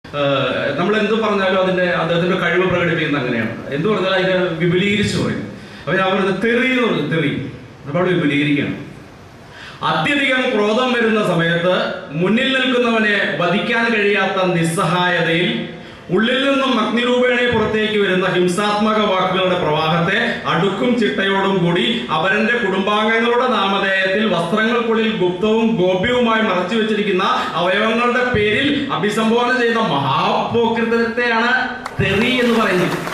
നമ്മൾ എന്ത് പറഞ്ഞാലും അതിന്റെ അദ്ദേഹത്തിന്റെ കഴിവ് പ്രകടിപ്പിക്കുന്നത് അങ്ങനെയാണ് എന്ത് പറഞ്ഞാലും അതിനെ വിപുലീകരിച്ചു പറയും അപ്പൊ ഞാൻ പറയുന്നത് തെറി എന്ന് പറഞ്ഞു തെറി ഒരുപാട് വിപുലീകരിക്കുകയാണ് അത്യധികം ക്രോധം വരുന്ന സമയത്ത് മുന്നിൽ നിൽക്കുന്നവനെ വധിക്കാൻ കഴിയാത്ത നിസ്സഹായതയിൽ ഉള്ളിൽ നിന്നും അഗ്നിരൂപേണെ പുറത്തേക്ക് വരുന്ന ഹിംസാത്മക വാക്കുകളുടെ പ്രവാഹത്തെ അടുക്കും ചിട്ടയോടും കൂടി അവരന്റെ കുടുംബാംഗങ്ങളുടെ നാമധേയത്തിൽ വസ്ത്രങ്ങൾക്കുള്ളിൽ ഗുപ്തവും ഗോപ്യവുമായി മറച്ചു വെച്ചിരിക്കുന്ന അവയവങ്ങളുടെ പേരിൽ അഭിസംബോധന ചെയ്ത മഹാപോകൃതത്തെയാണ് തെറി എന്ന് പറയുന്നത്